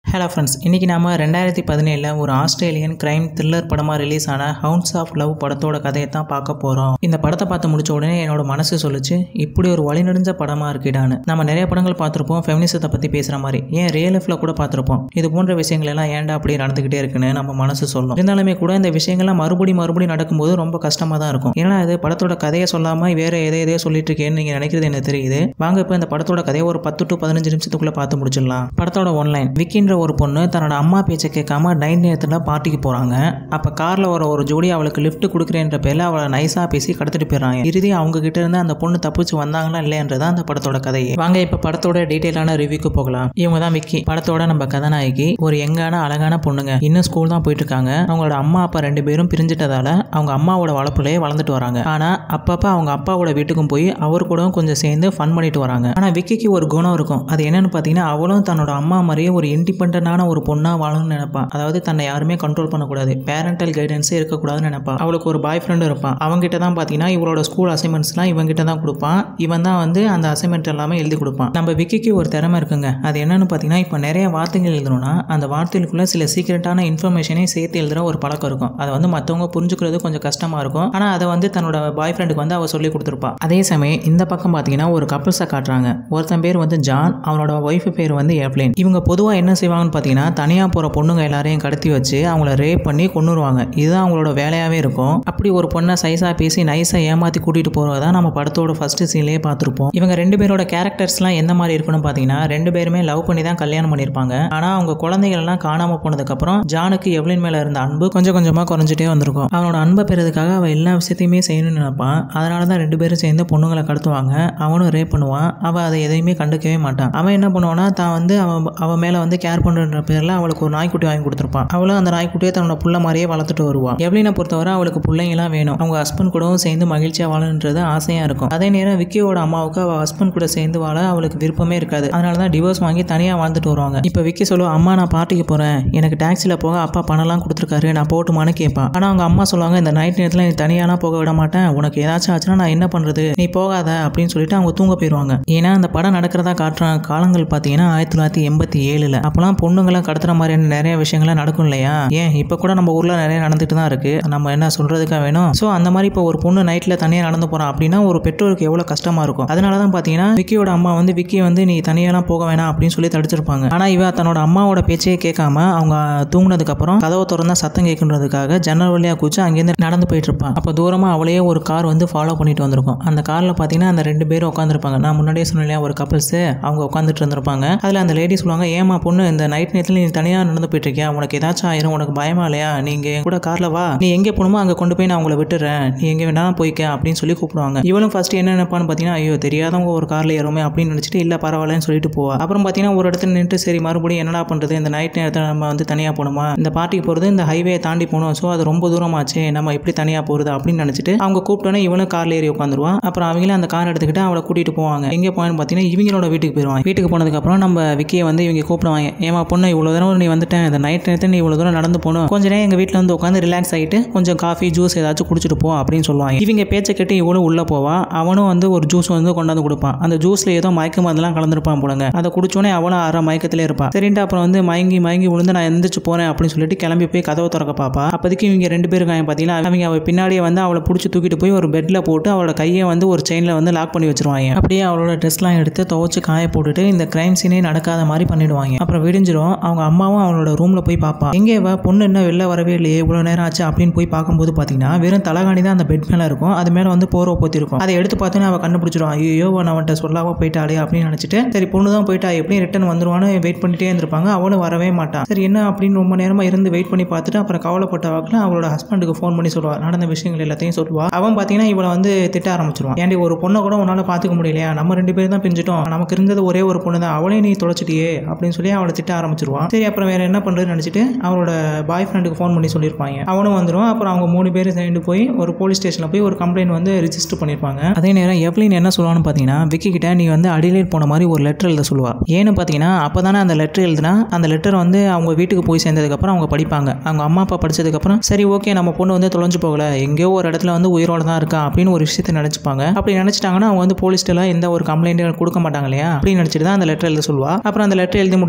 hello friends இன்றைக்கி நாம ரெண்டாயிரத்தி பதினேழில் ஒரு ஆஸ்திரேலியன் கிரைம் த்ரில்லர் படமாக ரிலீஸ் ஆன ஹவுன்ஸ் ஆஃப் லவ் படத்தோட கதையை தான் பார்க்க போகிறோம் இந்த படத்தை பார்த்து முடிச்ச உடனே என்னோட மனசு சொல்லுச்சு இப்படி ஒரு வழிநடஞ்ச படமாக இருக்குடான்னு நம்ம நிறைய படங்கள் பார்த்துருப்போம் ஃபெமினிசத்தை பற்றி பேசுகிற மாதிரி ஏன் ரியல் லைஃப்பில் கூட பார்த்துருப்போம் இது போன்ற விஷயங்கள் எல்லாம் ஏன்டா அப்படி நடந்துக்கிட்டே இருக்குன்னு நம்ம மனசு சொல்லும் இருந்தாலுமே கூட இந்த விஷயங்கள்லாம் மறுபடி மறுபடி நடக்கும்போது ரொம்ப கஷ்டமாக தான் இருக்கும் ஏன்னா இது படத்தோட கதையை சொல்லாமல் வேறு எதை எதையோ சொல்லிட்டு இருக்கேன்னு நீங்கள் நினைக்கிறது எனக்கு தெரியுது வாங்க இப்போ இந்த படத்தோட கதையை ஒரு பத்து டு பதினஞ்சு நிமிஷத்துக்குள்ளே பார்த்து முடிச்சிடலாம் படத்தோட ஒன்லைன் விக்கின்ற ஒரு பொண்ணு தன்னோட அம்மா பேச்சை கேட்காம நைட் நேரத்தில் பார்ட்டிக்கு போகிறாங்க அப்போ காரில் வர ஒரு ஜோடி அவளுக்கு லிஃப்ட் கொடுக்குறேன்ற பேரில் அவளை நைஸாக பேசி கடத்திட்டு போயிடுறாங்க இறுதி அவங்க கிட்ட இருந்து அந்த பொண்ணு தப்பிச்சு வந்தாங்களா இல்லையன்றது அந்த படத்தோட கதையை வாங்க இப்போ படத்தோட டீட்டெயிலான ரிவ்யூக்கு போகலாம் இவங்க தான் விக்கி படத்தோட நம்ம கதாநாயகி ஒரு யங்கான அழகான பொண்ணுங்க இன்னும் ஸ்கூல் தான் போயிட்டு இருக்காங்க அவங்களோட அம்மா அப்பா ரெண்டு பேரும் பிரிஞ்சிட்டதால அவங்க அம்மாவோட வளர்ப்புலயே வளர்ந்துட்டு வராங்க ஆனா அப்பப்ப அவங்க அப்பாவோட வீட்டுக்கும் போய் அவர் கூட கொஞ்சம் சேர்ந்து ஃபன் பண்ணிட்டு வராங்க ஆனா விக்கிக்கு ஒரு குணம் இருக்கும் அது என்னன்னு பார்த்தீங்கன்னா அவளும் தன்னோட அம்மா மாதிரியே ஒரு இண்டிபெண்டான ஒரு பொண்ணா வாழணும்னு நினைப்பான் அதாவது தன்னை யாருமே கண்ட்ரோல் பண்ணக்கூடாது பேரண்டல் கைடன்ஸே இருக்கக்கூடாதுன்னு நினைப்பா அவளுக்கு ஒரு பாய் ஃப்ரெண்டு இருப்பான் அவங்ககிட்ட தான் பார்த்தீங்கன்னா இவளோட ஸ்கூல் அசைன்மெண்ட்ஸ்லாம் இவங்கிட்ட தான் கொடுப்பான் இவன் தான் வந்து அந்த அசைன்மெண்ட் எல்லாமே எழுதி கொடுப்பான் நம்ம விக்கிக்கு ஒரு திறமை இருக்குங்க அது என்னன்னு பார்த்தீங்கன்னா இப்போ நிறைய வார்த்தைகள் எழுதணும்னா அந்த வார்த்தைகளுக்குள்ள சில சீக்கிரட்டான இன்ஃபர்மேஷனையும் சேர்த்து எழுதுற ஒரு பழக்கம் இருக்கும் அதை வந்து மற்றவங்க புரிஞ்சுக்கிறது கொஞ்சம் கஷ்டமா இருக்கும் ஆனால் அதை வந்து தன்னோட பாய் ஃப்ரெண்டுக்கு வந்து அவ சொல்லி கொடுத்துருப்பா அதே சமயம் இந்த பக்கம் பார்த்தீங்கன்னா ஒரு கப்பிள்ஸை காட்டுறாங்க ஒருத்தன் பேர் வந்து ஜான் அவனோட ஒய்ஃப் பேர் வந்து ஏப்லேன் இவங்க பொதுவாக என்ன செய்வாங்கன்னு பார்த்தீங்கன்னா தனியாக போகிற பொண்ணுங்க எல்லாரையும் கடத்தி வச்சு அவங்கள ரேப் பண்ணி கொண்டுருவாங்க இதுதான் அவங்களோட வேலையாகவே இருக்கும் அப்படி ஒரு பொண்ணை சைஸாக பேசி நைஸாக ஏமாற்றி கூட்டிகிட்டு போகிறத தான் நம்ம படத்தோட ஃபர்ஸ்ட் சீன்லேயே பார்த்துருப்போம் இவங்க ரெண்டு பேரோட கேரக்டர்ஸ்லாம் எந்த மாதிரி இருக்கணும் பார்த்தீங்கன்னா ரெண்டு பேருமே லவ் பண்ணி தான் கல்யாணம் பண்ணியிருப்பாங்க ஆனால் அவங்க குழந்தைகள் எல்லாம் காணாமல் போனதுக்கப்புறம் ஜானுக்கு எவ்வளின் மேலே இருந்த அன்பு கொஞ்சம் கொஞ்சமாக குறைஞ்சிட்டே வந்திருக்கும் அவனோட அன்பை பெறதுக்காக அவள் எல்லா விஷயத்தையுமே செய்யணும்னு நினைப்பான் அதனால தான் ரெண்டு பேரும் சேர்ந்து பொண்ணுங்களை கடத்துவாங்க அவனும் ரேப் பண்ணுவான் அவள் அதை எதையுமே கண்டுக்கவே மாட்டான் அவன் என்ன பண்ணுவான்னா தான் வந்து அவன் அவன் மேலே வந்து கேர் பண்ணுற பேரில் அவளுக்கு ஒரு நாய்க்குட்டி வாங்கி கொடுத்துருப்பான் அவளும் அந்த நாய்க்குட்டியை தன்னோட புள்ள மாதிரியே வளர்த்துட்டு வருவான் எவ்வளினை பொறுத்தவரை அவளுக்கு பிள்ளைங்களாம் வேணும் அவங்க ஹஸ்பண்ட் கூடவும் சேர்ந்து மகிழ்ச்சியாக வாழணுன்றது ஆசையாக இருக்கும் அதே நேரம் விக்கியோட அம்மாவுக்கு அவள் ஹஸ்பண்ட் கூட சேர்ந்து வாழ அவளுக்கு விருப்பமே இருக்காது அதனால தான் டிவோர்ஸ் வாங்கி தனியாக வாழ்ந்துட்டு வருவாங்க இப்போ விக்கி சொல்லுவா அம்மா நான் பார்ட்டிக்கு போகிறேன் எனக்கு டாக்ஸியில் போக அப்பா பணம்லாம் கொடுத்துருக்காரு நான் போட்டுமான்னு கேட்பான் ஆனால் அவங்க அம்மா சொல்லுவாங்க இந்த நைட் நேரத்தில் நீ தனியாலாம் போக விட மாட்டேன் உனக்கு ஏதாச்சும் ஆச்சுன்னா நான் என்ன பண்ணுறது நீ போகாத அப்படின்னு சொல்லிட்டு அவங்க தூங்க போயிடுவாங்க ஏன்னா அந்த படம் நடக்கிறதா காட்டுற காலங்கள் பார்த்தீங்கன்னா ஆயிரத்தி தொள்ளாயிரத்தி எண்பத்தி ஏழில் அப்போலாம் பொண்ணுங்களை கடத்துற மாதிரியான நிறைய விஷயங்கள்லாம் நடக்கும் இல்லையா ஏன் இப்போ கூட நம்ம ஊரில் நிறைய நடந்துட்டு தான் இருக்கு நம்ம என்ன சொல்றதுக்காக வேணும் ஸோ அந்த மாதிரி இப்போ ஒரு பொண்ணு நைட்டில் தனியாக நடந்து போகிறான் அப்படின்னா ஒரு பெற்றோருக்கு எவ்வளோ கஷ்டமா இருக்கும் அதனால தான் பார்த்தீங்கன்னா விக்கியோட அம்மா வந்து விக்கி வந்து நீ தனியாலாம் போக வேணாம் அப்படின்னு சொல்லி தடுச்சிருப்பாங்க ஆனால் இவ தன்னோட அம்மாவோட பேச்சையே கேட்காம அவங்க தூங்குனதுக்கு அப்புறம் கதவை திறந்தா சத்தம் கேட்குன்றதுக்காக ஜன்னல் வழியாக கூச்சு அங்கேருந்து நடந்து போயிட்டு இருப்பான் அப்போ தூரமாக அவளையே ஒரு கார் வந்து ஃபாலோ பண்ணிட்டு வந்திருக்கும் அந்த காரில் பார்த்தீங்கன்னா அந்த ரெண்டு பேரும் உட்காந்துருப்பாங்க நான் முன்னாடியே சொன்னேன் இல்லையா ஒரு கப்பல்ஸ் அவங்க உட்காந்துட்டு இருந்திருப்பாங்க அதில் அந்த லேடி சொல்லுவாங்க ஏமா பொண்ணு இந்த நைட் நேரத்தில் நீ தனியாக நடந்து போயிட்டு இருக்கியா உனக்கு ஏதாச்சும் ஆயிரும் உனக்கு பயமா இல்லையா நீங்க என் கூட காரில் வா நீ எங்கே போகணுமோ அங்கே கொண்டு போய் நான் உங்களை விட்டுறேன் நீ எங்கே வேணாலும் போய்க்க அப்படின்னு சொல்லி கூப்பிடுவாங்க இவளும் ஃபர்ஸ்ட் என்ன நினைப்பான்னு பார்த்தீங்கன்னா ஐயோ தெரியாதவங்க ஒரு காரில் ஏறுமே அப்படின்னு நினச்சிட்டு இல்லை பரவாயில்லன்னு சொல்லிட்டு போவா அப்புறம் பார்த்தீங்கன்னா ஒரு இடத்துல நின்று சரி மறுபடியும் என்னடா பண்ணுறது இந்த நைட் நேரத்தில் நம்ம வந்து தனியாக போகணுமா இந்த பார்ட்டிக்கு போகிறது இந்த ஹைவே தாண்டி போகணும் ஸோ அது ரொம்ப தூரமாச்சு நம்ம எப்படி தனியாக போகிறது அப்படின்னு நினச்சிட்டு அவங்க கூப்பிட்டோன்னே இவனும் காரில் ஏறி உட்காந்துருவான் அப்புறம் அவங்களே அந்த கார் எடுத்துக்கிட்டு அவளை கூட்டிகிட்டு போவாங்க எங்கே போவான்னு பார்த்தீங்கன்னா இவங்களோட வீட்டுக்கு போயிடுவாங்க வீட்டுக்கு போனதுக்கப்புறம் நம்ம விக்கியை வந்து இவங்க கூப்பிடுவாங்க ஏமா பொண்ணு இவ்வளோ தூரம் நீ வந்துட்டேன் இந்த நைட் நேரத்தில் நீ இவ்வளோ தூரம் நடந்து போகணும் கொஞ்ச நேரம் எங்கள் வீட்டில் வந்து உட்காந்து ரிலாக்ஸ் ஆகிட்டு கொஞ்சம் காஃபி ஜூஸ் ஏதாச்சும் குடிச்சிட்டு போ அப்படின்னு சொல்லுவாங்க இவங்க பேச்சை கேட்டு இவளும் உள்ளே போவா அவனும் வந்து ஒரு ஜூஸ் வந்து கொண்டாந்து கொடுப்பான் அந்த ஜூஸில் ஏதோ மயக்க மருந்தெல்லாம் கலந்துருப்பான் போலங்க அதை குடிச்சோன்னே அவனும் அரை மயக்கத்திலே இருப்பான் சரின்ட்டு அப்புறம் வந்து மயங்கி மயங்கி விழுந்து நான் எந்திரிச்சு போகிறேன் அப்படின்னு சொல்லிட்டு கிளம்பி போய் கதவை திறக்க பாப்பா அப்போதைக்கு இவங்க ரெண்டு பேரும் பார்த்தீங்கன்னா அவங்க அவள் பின்னாடியே வந்து அவளை பிடிச்சி தூக்கிட்டு போய் ஒரு பெட்டில் போட்டு அவளோட கையை வந்து ஒரு செயினில் வந்து லாக் பண்ணி வச்சிருவாங்க அப்படியே அவளோட ட்ரெஸ்லாம் எடுத்து துவச்சு காய போட்டுட்டு இந்த கிரைம் சீனே நடக்காத மாதிரி பண்ணிடுவாங்க அப்புறம் விடிஞ்சிரும் அவங்க அம்மாவும் அவளோட ரூமில் போய் பார்ப்பா எங்கே வா பொண்ணு என்ன வெளில வரவே இல்லையே இவ்வளோ நேரம் ஆச்சு அப்படின்னு போய் பார்க்கும்போது பார்த்தீங்கன்னா வெறும் தலகாணி தான் அந்த பெட் மேலே இருக்கும் அது மேலே வந்து போர்வை போத்தி இருக்கும் அதை எடுத்து பார்த்தோன்னே அவள் கண்டுபிடிச்சிருவான் ஐயோ நான் அவன்கிட்ட சொல்லாம போயிட்டாளே அப்படின்னு நினச்சிட்டு சரி பொண்ணு தான் போயிட்டா எப்படியும் ரிட்டன் வந்துருவான்னு வெயிட் பண்ணிட்டே இருந்திருப்பாங்க அவளும் வரவே மாட்டான் சரி என்ன அப்படின்னு ரொம்ப நேரமாக இருந்து வெயிட் பண்ணி பார்த்துட்டு அப்புறம் கவலைப்பட்ட வாக்கில் அவளோட ஹஸ்பண்டுக்கு ஃபோன் பண்ணி சொல்லுவா நடந்த விஷயங்கள் எல்லாத்தையும் சொல்லுவா அவன் பார்த்தீங்கன்னா இவளை வந்து திட்ட ஆரம்பிச்சிருவான் ஏன்டி ஒரு பொண்ணை கூட உன்னால் பார்த்துக்க முடியலையா நம்ம ரெண்டு பேரும் தான் பிரிஞ்சிட்டோம் நமக்கு இருந்தது ஒரே ஒரு பொண்ணு தான் அவளே நீ தொலைச்சிட்டியே அப்படின்னு சொல்லி அவளை திட்ட ஆரம்பிச்சிருவான் சரி அப்புறம் வேற என்ன பண்ணுறதுன்னு நினச்சிட்டு அவளோட பாய் ஃப்ரெண்டுக்கு ஃபோன் பண்ணி சொல்லியிருப்பாங்க அவனும் வந்துடும் அப்புறம் அவங்க மூணு பேரும் சேர்ந்து போய் ஒரு போலீஸ் ஸ்டேஷனில் போய் ஒரு கம்ப்ளைண்ட் வந்து ரிஜிஸ்டர் பண்ணியிருப்பாங்க அதே நேரம் எவ்லின் என்ன சொல்லுவான்னு பார்த்தீங்கன்னா விக்கி கிட்ட நீ வந்து அடிலேட் போன மாதிரி ஒரு லெட்டர் எழுத சொல்லுவா ஏன்னு பார்த்தீங்கன்னா அப்போ தானே அந்த லெட்டர் எழுதுனா அந்த லெட்டர் வந்து அவங்க வீட்டுக்கு போய் சேர்ந்ததுக்கப்புறம் அவங்க படிப்பாங்க அவங்க அம்மா அப்பா படிச்சதுக்கப்புறம் சரி ஓகே நம்ம பொண்ணு வந்து தொலைஞ்சு போகல எங்கேயோ ஒரு இடத்துல வந்து உயிரோட தான் இருக்கா அப்படின்னு ஒரு விஷயத்தை நினச்சிப்பாங்க அப்படி நினச்சிட்டாங்கன்னா அவங்க வந்து போலீஸ்டெல்லாம் எந்த ஒரு கம்ப்ளைண்ட்டும் கொடுக்க மாட்டாங்க இல்லையா அப்படின்னு நினச்சிட்டு தான் அந்த லெட்டர் எழுத சொல்லுவா அப்புறம் அந்த லெட்டர் எழுதி முடிச்சோன்னே இவளும்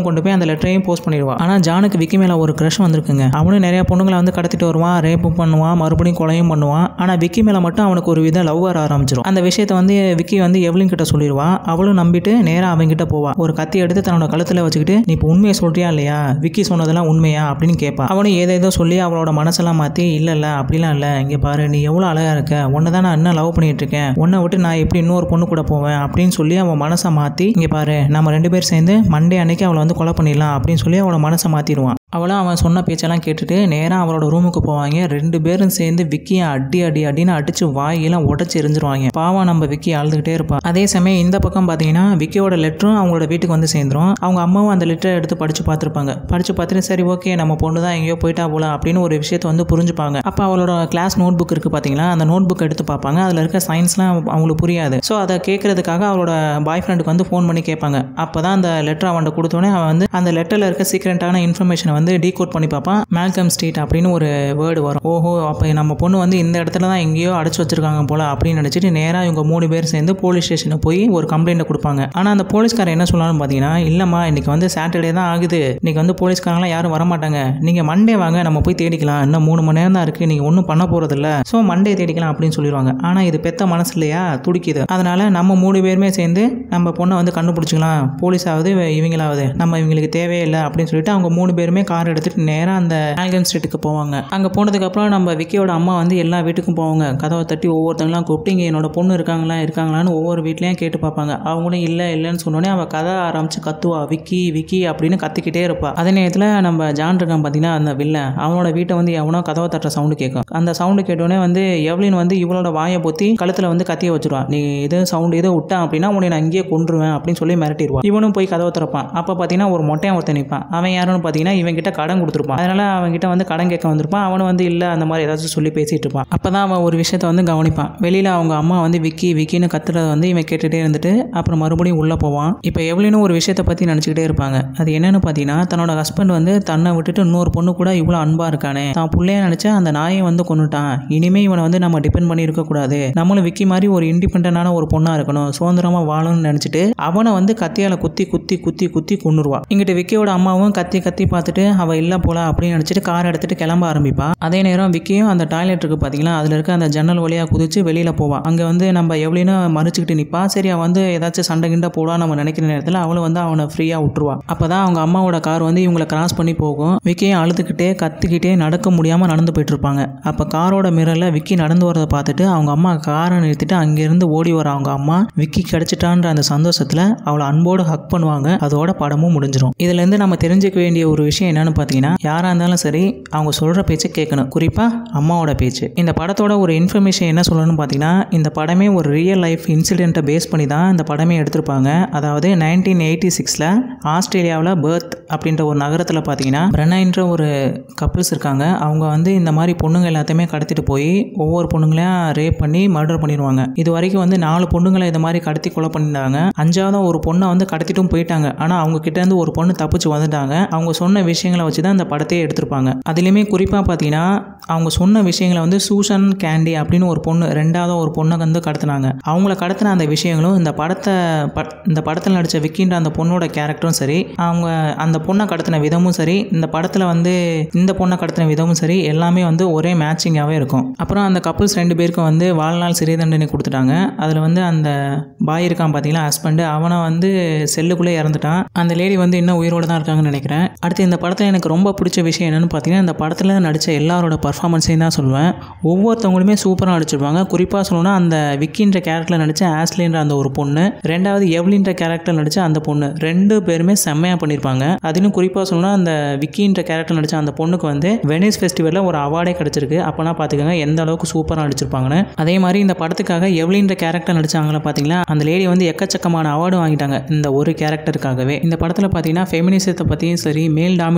அவளும் கொண்டு போய் அந்த லெட்டரையும் போஸ்ட் பண்ணிடுவா ஆனால் ஜானுக்கு விக்கி மேலே ஒரு க்ரஷ் வந்திருக்குங்க அவனும் நிறைய பொண்ணுங்களை வந்து கடத்திட்டு வருவான் ரேப்பு பண்ணுவான் மறுபடியும் கொலையும் பண்ணுவான் ஆனால் விக்கி மேலே மட்டும் அவனுக்கு ஒரு வித லவ் வர ஆரம்பிச்சிடும் அந்த விஷயத்தை வந்து விக்கி வந்து எவ்வளோ கிட்ட சொல்லிடுவான் அவளும் நம்பிட்டு நேராக அவங்கிட்ட போவா ஒரு கத்தி எடுத்து தன்னோட கழுத்தில் வச்சுக்கிட்டு நீ இப்போ உண்மையை சொல்றியா இல்லையா விக்கி சொன்னதெல்லாம் உண்மையா அப்படின்னு கேட்பான் அவனும் ஏதேதோ சொல்லி அவளோட மனசெல்லாம் மாற்றி இல்லை இல்லை அப்படிலாம் இல்லை இங்கே பாரு நீ எவ்வளோ அழகாக இருக்க உன்னை தான் நான் என்ன லவ் பண்ணிட்டு இருக்கேன் உன்னை விட்டு நான் எப்படி இன்னொரு பொண்ணு கூட போவேன் அப்படின்னு சொல்லி அவன் மனசை மாற்றி இங்கே பாரு நம்ம ரெண்டு பேர் சேர்ந்து மண்டே அன்னைக்கு அவளை வந்து கொலை பண்ணிடலாம் அப்படின்னு சொல்லி அவளோட மனசை மாற்றிடுவான் அவளும் அவன் சொன்ன பேச்செல்லாம் கேட்டுட்டு நேராக அவளோட ரூமுக்கு போவாங்க ரெண்டு பேரும் சேர்ந்து விக்கியை அடி அடி அடின்னு அடிச்சு வாயெல்லாம் உடச்சி எரிஞ்சிருவாங்க பாவம் நம்ம விக்கி அழுதுகிட்டே இருப்பான் அதே சமயம் இந்த பக்கம் பார்த்தீங்கன்னா விக்கியோட லெட்டரும் அவங்களோட வீட்டுக்கு வந்து சேர்ந்துரும் அவங்க அம்மாவும் அந்த லெட்டரை எடுத்து படிச்சு பார்த்துருப்பாங்க படிச்சு பார்த்துட்டு சரி ஓகே நம்ம பொண்ணு தான் எங்கேயோ போயிட்டா போல அப்படின்னு ஒரு விஷயத்தை வந்து புரிஞ்சுப்பாங்க அப்போ அவளோட கிளாஸ் நோட் புக் இருக்குது பார்த்தீங்களா அந்த நோட் புக் எடுத்து பார்ப்பாங்க அதில் இருக்க சயின்ஸ்லாம் அவங்களுக்கு புரியாது ஸோ அதை கேட்கறதுக்காக அவளோட பாய் ஃப்ரெண்டுக்கு வந்து ஃபோன் பண்ணி கேட்பாங்க அப்போ தான் அந்த லெட்டர் அவன்கிட்ட கொடுத்தோன்னே அவன் வந்து அந்த லெட்டரில் இருக்க சீக்ரெட்டான இன்ஃபர்மேஷனை வந்து டீகோட் பண்ணி பார்ப்பான் மேல்கம் ஸ்ட்ரீட் அப்படின்னு ஒரு வேர்டு வரும் ஓஹோ அப்போ நம்ம பொண்ணு வந்து இந்த இடத்துல தான் எங்கேயோ அடைச்சு வச்சிருக்காங்க போல அப்படின்னு நினச்சிட்டு நேராக இவங்க மூணு பேர் சேர்ந்து போலீஸ் ஸ்டேஷனுக்கு போய் ஒரு கம்ப்ளைண்ட்டை கொடுப்பாங்க ஆனால் அந்த போலீஸ்காரர் என்ன சொல்லலாம்னு பார்த்தீங்கன்னா இல்லைம்மா இன்னைக்கு வந்து சாட்டர்டே தான் ஆகுது இன்னைக்கு வந்து போலீஸ்காரங்களாம் யாரும் வரமாட்டாங்க நீங்கள் மண்டே வாங்க நம்ம போய் தேடிக்கலாம் இன்னும் மூணு மணி நேரம் தான் இருக்குது நீங்கள் ஒன்றும் பண்ண போகிறதில்ல ஸோ மண்டே தேடிக்கலாம் அப்படின்னு சொல்லிடுவாங்க ஆனால் இது பெத்த மனசு இல்லையா துடிக்குது அதனால நம்ம மூணு பேருமே சேர்ந்து நம்ம பொண்ணை வந்து கண்டுபிடிச்சிக்கலாம் போலீஸாவது இவங்களாவது நம்ம இவங்களுக்கு தேவையே இல்லை அப்படின்னு சொல்லிட்டு அவங்க மூணு பேருமே கார் எடுத்துட்டு நேராக அந்த ஆல்கன் ஸ்ட்ரீட்டுக்கு போவாங்க அங்கே போனதுக்கப்புறம் நம்ம விக்கியோட அம்மா வந்து எல்லா வீட்டுக்கும் போவாங்க கதவை தட்டி ஒவ்வொருத்தங்களாம் கூப்பிட்டு இங்கே என்னோட பொண்ணு இருக்காங்களா இருக்காங்களான்னு ஒவ்வொரு வீட்லேயும் கேட்டு பார்ப்பாங்க அவங்களும் இல்லை இல்லைன்னு சொன்னோடனே அவள் கதை ஆரம்பிச்சு கத்துவா விக்கி விக்கி அப்படின்னு கத்திக்கிட்டே இருப்பா அதே நேரத்தில் நம்ம ஜான் இருக்கான் பார்த்தீங்கன்னா அந்த வில்லன் அவனோட வீட்டை வந்து எவனோ கதவை தட்டுற சவுண்டு கேட்கும் அந்த சவுண்டு கேட்டோடனே வந்து எவ்லின் வந்து இவளோட வாயை பொத்தி கழுத்தில் வந்து கத்திய வச்சிருவான் நீ இது சவுண்டு எதோ விட்டான் அப்படின்னா உன்னை நான் இங்கேயே கொன்றுவேன் அப்படின்னு சொல்லி மிரட்டிடுவான் இவனும் போய் கதவை திறப்பான் அப்போ பார்த்தீங்கன்னா ஒரு மொட்டையன் ஒருத்தன் நிற்பான் அவன் யாருன்னு பார்த்தீங்கன்னா இவன் கிட்ட கடன் கொடுத்துருப்பான் அதனால அவன் கிட்ட வந்து கடன் கேட்க வந்திருப்பான் அவனும் வந்து இல்லை அந்த மாதிரி ஏதாச்சும் சொல்லி பேசிட்டு இருப்பான் அப்போ தான் அவன் ஒரு விஷயத்தை வந்து கவனிப்பான் வெளியில் அவங்க அம்மா வந்து விக்கி விக்கின்னு கத்துறத வந்து இவன் கேட்டுகிட்டே இருந்துட்டு அப்புறம் மறுபடியும் உள்ளே போவான் இப்போ எவ்வளோன்னு ஒரு விஷயத்தை பற்றி நினச்சிக்கிட்டே இருப்பாங்க அது என்னன்னு பார்த்தீங்கன்னா தன்னோட ஹஸ்பண்ட் வந்து தன்னை விட்டுட்டு இன்னொரு பொண்ணு கூட இவ்வளோ அன்பாக இருக்கானே தான் பிள்ளைய நினச்சா அந்த நாயை வந்து கொண்டுட்டான் இனிமே இவனை வந்து நம்ம டிபெண்ட் பண்ணி இருக்கக்கூடாது நம்மளும் விக்கி மாதிரி ஒரு இண்டிபெண்டான ஒரு பொண்ணாக இருக்கணும் சுதந்திரமாக வாழணும்னு நினச்சிட்டு அவனை வந்து கத்தியால் குத்தி குத்தி குத்தி குத்தி கொண்டுருவா இங்கிட்ட விக்கியோட அம்மாவும் கத்தி கத்தி பார்த்துட்டு அவள் இல்லை போல அப்படின்னு நினச்சிட்டு கார் எடுத்துட்டு கிளம்ப ஆரம்பிப்பா அதே நேரம் விக்கியும் அந்த டாய்லெட் இருக்கு பார்த்தீங்களா அதில் இருக்க அந்த ஜன்னல் வழியாக குதிச்சு வெளியில் போவா அங்கே வந்து நம்ம எவ்வளோன்னு மறைச்சிக்கிட்டு நிற்பா சரி அவன் வந்து ஏதாச்சும் சண்டை கிண்டை போடா நம்ம நினைக்கிற நேரத்தில் அவளும் வந்து அவனை ஃப்ரீயாக விட்டுருவா அப்போ தான் அவங்க அம்மாவோட கார் வந்து இவங்களை கிராஸ் பண்ணி போகும் விக்கியும் அழுதுகிட்டே கத்திக்கிட்டே நடக்க முடியாமல் நடந்து போயிட்டு இருப்பாங்க அப்போ காரோட மிரரில் விக்கி நடந்து வரதை பார்த்துட்டு அவங்க அம்மா காரை நிறுத்திட்டு அங்கேருந்து ஓடி வர அவங்க அம்மா விக்கி கிடச்சிட்டான்ற அந்த சந்தோஷத்தில் அவளை அன்போடு ஹக் பண்ணுவாங்க அதோட படமும் முடிஞ்சிடும் இதுலேருந்து நம்ம தெரிஞ்சுக்க வேண்டிய ஒரு விஷயம் என்னன்னு பார்த்தீங்கன்னா யாராக இருந்தாலும் சரி அவங்க சொல்கிற பேச்சை கேட்கணும் குறிப்பாக அம்மாவோட பேச்சு இந்த படத்தோட ஒரு இன்ஃபர்மேஷன் என்ன சொல்லணும்னு பார்த்தீங்கன்னா இந்த படமே ஒரு ரியல் லைஃப் இன்சிடெண்ட்டை பேஸ் பண்ணி தான் இந்த படமே எடுத்திருப்பாங்க அதாவது நைன்டீன் எயிட்டி சிக்ஸில் ஆஸ்திரேலியாவில் பெர்த் அப்படின்ற ஒரு நகரத்தில் பார்த்தீங்கன்னா பிரனைன்ற ஒரு கப்புள்ஸ் இருக்காங்க அவங்க வந்து இந்த மாதிரி பொண்ணுங்க எல்லாத்தையுமே கடத்திட்டு போய் ஒவ்வொரு பொண்ணுங்களையும் ரேப் பண்ணி மர்டர் பண்ணிடுவாங்க இது வரைக்கும் வந்து நாலு பொண்ணுங்களை இந்த மாதிரி கடத்தி கொலை பண்ணியிருந்தாங்க அஞ்சாவது ஒரு பொண்ணை வந்து கடத்திட்டும் போயிட்டாங்க ஆனால் அவங்க கிட்ட இருந்து ஒரு பொண்ணு தப்பிச்சு வந்துட்டாங்க அவங்க சொன்ன விஷயங்களை வச்சு தான் இந்த படத்தையே எடுத்திருப்பாங்க அதுலேயுமே குறிப்பாக பார்த்தீங்கன்னா அவங்க சொன்ன விஷயங்களை வந்து சூசன் கேண்டி அப்படின்னு ஒரு பொண்ணு ரெண்டாவது ஒரு பொண்ணை வந்து கடத்தினாங்க அவங்கள கடத்தின அந்த விஷயங்களும் இந்த படத்தை ப இந்த படத்தில் நடித்த விக்கின்ற அந்த பொண்ணோட கேரக்டரும் சரி அவங்க அந்த பொண்ணை கடத்தின விதமும் சரி இந்த படத்தில் வந்து இந்த பொண்ணை கடத்தின விதமும் சரி எல்லாமே வந்து ஒரே மேட்சிங்காகவே இருக்கும் அப்புறம் அந்த கப்புள்ஸ் ரெண்டு பேருக்கும் வந்து வாழ்நாள் சிறை தண்டனை கொடுத்துட்டாங்க அதில் வந்து அந்த பாய் இருக்கான் பார்த்தீங்களா ஹஸ்பண்டு அவனை வந்து செல்லுக்குள்ளே இறந்துட்டான் அந்த லேடி வந்து இன்னும் உயிரோடு தான் இருக்காங்கன்னு நினைக்கிறேன் அடுத்து இந்த படத்தில் எனக்கு ரொம்ப பிடிச்ச விஷயம் என்னென்னு பார்த்தீங்கன்னா இந்த படத்தில் நடித்த எல்லாரோட பர்ஃபார்மன்ஸையும் தான் சொல்லுவேன் ஒவ்வொருத்தவங்களுமே சூப்பராக நடிச்சிருப்பாங்க குறிப்பாக சொல்லணும்னா அந்த விக்கின்ற கேரக்டரில் நடித்த ஆஸ்லின்ற அந்த ஒரு பொண்ணு ரெண்டாவது எவ்லின்ற கேரக்டர் நடித்த அந்த பொண்ணு ரெண்டு பேருமே செம்மையாக பண்ணியிருப்பாங்க அதிலும் குறிப்பாக சொல்லணும்னா அந்த விக்கின்ற கேரக்டர் நடித்த அந்த பொண்ணுக்கு வந்து வெனிஸ் ஃபெஸ்டிவலில் ஒரு அவார்டே கிடச்சிருக்கு அப்போனா பார்த்துக்கோங்க எந்த அளவுக்கு சூப்பராக நடிச்சிருப்பாங்கன்னு அதே மாதிரி இந்த படத்துக்காக எவ்லின்ற கேரக்டர் நடிச்சாங்களா பார்த்தீங்களா அந்த லேடி வந்து எக்கச்சக்கமான அவார்டு வாங்கிட்டாங்க இந்த ஒரு கேரக்டருக்காகவே இந்த படத்தில் பார்த்தீங்கன்னா ஃபெமினிசத்தை பற்றியும் சரி மேல் டாமினேட்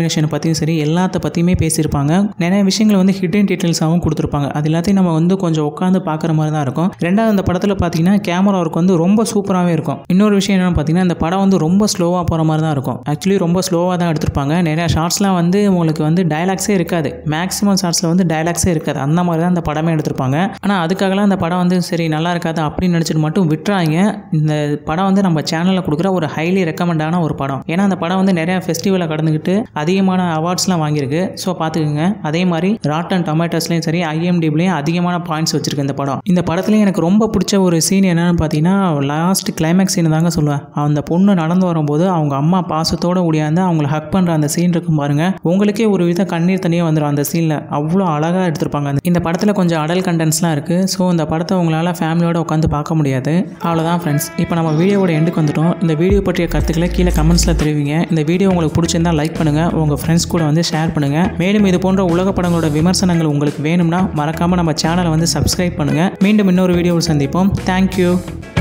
காம்பினேஷனை பற்றியும் சரி எல்லாத்த பற்றியுமே பேசியிருப்பாங்க நிறைய விஷயங்களை வந்து ஹிடன் டீட்டெயில்ஸாகவும் கொடுத்துருப்பாங்க அது எல்லாத்தையும் நம்ம வந்து கொஞ்சம் உட்காந்து பார்க்குற மாதிரி தான் இருக்கும் ரெண்டாவது அந்த படத்தில் பார்த்தீங்கன்னா கேமரா ஒர்க் வந்து ரொம்ப சூப்பராகவே இருக்கும் இன்னொரு விஷயம் என்னென்னு பார்த்தீங்கன்னா இந்த படம் வந்து ரொம்ப ஸ்லோவாக போகிற மாதிரி தான் இருக்கும் ஆக்சுவலி ரொம்ப ஸ்லோவாக தான் எடுத்திருப்பாங்க நிறைய ஷார்ட்ஸ்லாம் வந்து உங்களுக்கு வந்து டயலாக்ஸே இருக்காது மேக்ஸிமம் ஷார்ட்ஸில் வந்து டயலாக்ஸே இருக்காது அந்த மாதிரி தான் அந்த படமே எடுத்திருப்பாங்க ஆனால் அதுக்காகலாம் அந்த படம் வந்து சரி நல்லா இருக்காது அப்படின்னு நினச்சிட்டு மட்டும் விட்டுறாங்க இந்த படம் வந்து நம்ம சேனலில் கொடுக்குற ஒரு ஹைலி ரெக்கமெண்டான ஒரு படம் ஏன்னா அந்த படம் வந்து நிறைய ஃபெஸ்டிவலை கடந்துக்கிட்டு அதிகமான அவார்ட்ஸ்லாம் வாங்கியிருக்கு ஸோ பார்த்துக்குங்க அதே மாதிரி ராட்டன் டொமேட்டோஸ்லையும் சரி ஐஎம்டிபிலையும் அதிகமான பாயிண்ட்ஸ் வச்சிருக்கு இந்த படம் இந்த படத்துலையும் எனக்கு ரொம்ப பிடிச்ச ஒரு சீன் என்னன்னு பார்த்தீங்கன்னா லாஸ்ட் கிளைமேக்ஸ் சீன் தாங்க சொல்லுவேன் அந்த பொண்ணு நடந்து வரும்போது அவங்க அம்மா பாசத்தோட ஓடியாந்து அவங்கள ஹக் பண்ணுற அந்த சீன் இருக்கும் பாருங்க உங்களுக்கே ஒரு வித கண்ணீர் தனியாக வந்துடும் அந்த சீனில் அவ்வளோ அழகாக எடுத்திருப்பாங்க அந்த- இந்த படத்தில் கொஞ்சம் அடல் கண்டென்ட்ஸ்லாம் இருக்குது ஸோ இந்த படத்தை உங்களால் ஃபேமிலியோட உட்காந்து பார்க்க முடியாது அவ்வளோதான் ஃப்ரெண்ட்ஸ் இப்போ நம்ம வீடியோவோட எண்டுக்கு வந்துட்டோம் இந்த வீடியோ பற்றிய கருத்துக்களை கீழே கமெண்ட்ஸில் தெரிவிங்க இந்த வீடியோ உங்களுக்கு பிடிச்சிருந்தா லைக் பண்ணுங்கள் உங்கள் ஃப்ரெண்ட்ஸ் கூட வந்து ஷேர் பண்ணுங்கள் மேலும் இது போன்ற உலக படங்களோட விமர்சனங்கள் உங்களுக்கு வேணும்னா மறக்காமல் நம்ம சேனலை வந்து சப்ஸ்கிரைப் பண்ணுங்கள் மீண்டும் இன்னொரு வீடியோவில் சந்திப்போம் தேங்க்யூ